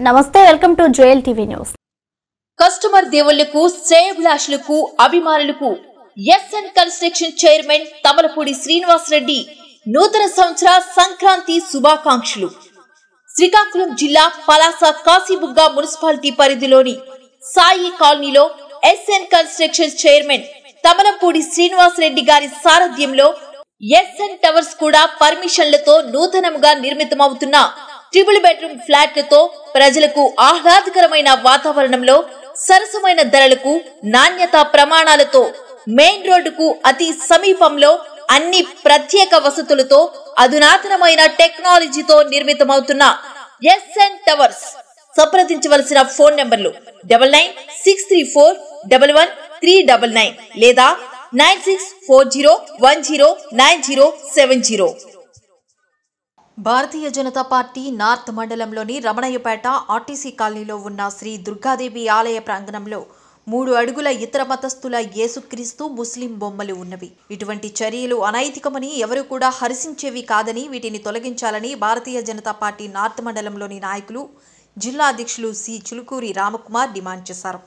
నమస్తే welcome to Joel TV news customer దేవుళ్లకు శ్రేయభిలాషులకు అభిమానులకు SN construction chairman Tamalapudi Srinivasa Reddy నూతన సంవత్సర సంక్రాంతి శుభాకాంక్షలు శ్రీకాకుళం జిల్లా పలాస కాశీబుగ్గ మున్సిపాలిటీ పరిధిలోని సాయి కాలనీలో SN construction chairman Tamalapudi Srinivasa Reddy గారి సారథ్యంలో ఎస్ఎన్ టవర్స్ కూడా పర్మిషన్లతో నూతనంగా నిర్మితమవుతున్న ట్రిపుల్ బెడ్రూమ్ ఫ్లాట్లతో ప్రజలకు ఆహ్లాదకరమైన వాతావరణంలో సరసమైన ధరలకు నాణ్యత ప్రమాణాలతో మెయిన్ రోడ్డుకు అతి సమీపంలో అన్ని ప్రత్యేక వసతులతో అధునాతనమైన టెక్నాలజీతో నిర్మితమవుతున్న ఎస్ఎన్ టవర్స్ సంప్రదించవలసిన ఫోన్ నంబర్లు double nine six three four double one three double nine లేదా nine six four zero one zero nine zero seven zero Bharatiya Janata Party north మండలంలోని రమణయ్యపేట ఆర్టీసీ కాలనీలో ఉన్న శ్రీ దుర్గాదేవి ఆలయ ప్రాంగణంలో మూడు అడుగుల ఇతర మతస్థుల యేసుక్రీస్తు ముస్లిం బొమ్మలు ఉన్నవి ఇటువంటి చర్యలు అనైతికమని ఎవరు కూడా హర్షించేవి కాదని వీటిని తొలగించాలని భారతీయ జనతా పార్టీ నార్త్ మండలంలోని నాయకులు జిల్లా అధ్యక్షులు సి చులుకూరి రామకుమార్ డిమాండ్ చేశారు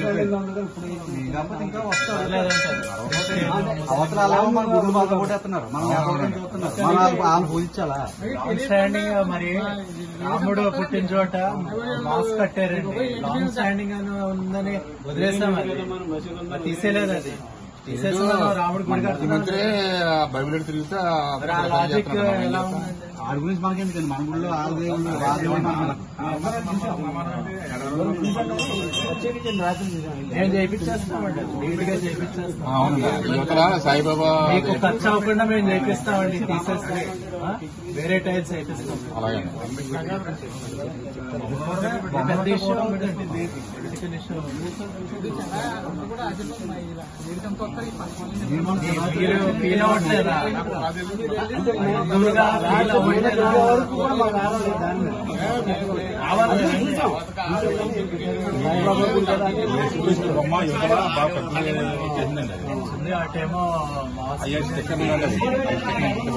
అవతల మన గురువు బాగా కొట్టేస్తున్నారు మనం వ్యాపారం చూస్తున్నారు మనం వాళ్ళకి- వాళ్ళు పూజించాలా లాంగ్ స్టాండింగ్ మరి రాముడు పుట్టిన చోట మాస్క్ కట్టారండి లాంగ్ స్టాండింగ్ అని ఉందని వదిలేసాం అది మరి తీసేయలేదు అది తీసేసాం రాముడు గుడి కడుతున్నాం ముఖ్యమంత్రి బైబిల్ ఎటు తిరిగితే మరి ఆ లాజిక్ ఎలా ఉందండి వాళ్ళ గురించి మనకెందుకండి మన గుడిలో వాళ్ళ దేవుళ్ళు వాళ్ళ దేవుళ్ళు మనకు నేను చేయించేస్తామండి నీట్ గా చేయించేస్తాం అవును యువతల సాయిబాబా మీకు ఖర్చు అవ్వకుండా మేము చేపిస్తామండి తీసేస్తే ఆ? వేరే టైల్స్ వేపిస్తాం అలాగే ఒక పెద్ద ఇష్యూ ఒకటి చికెన్ ఇష్యూ మీరు ఫీల్ అవ్వట్లేదా హిందువుగా ఫీల్ అవ్వట్లేదా? ఉంది, అటేమో మాస్క్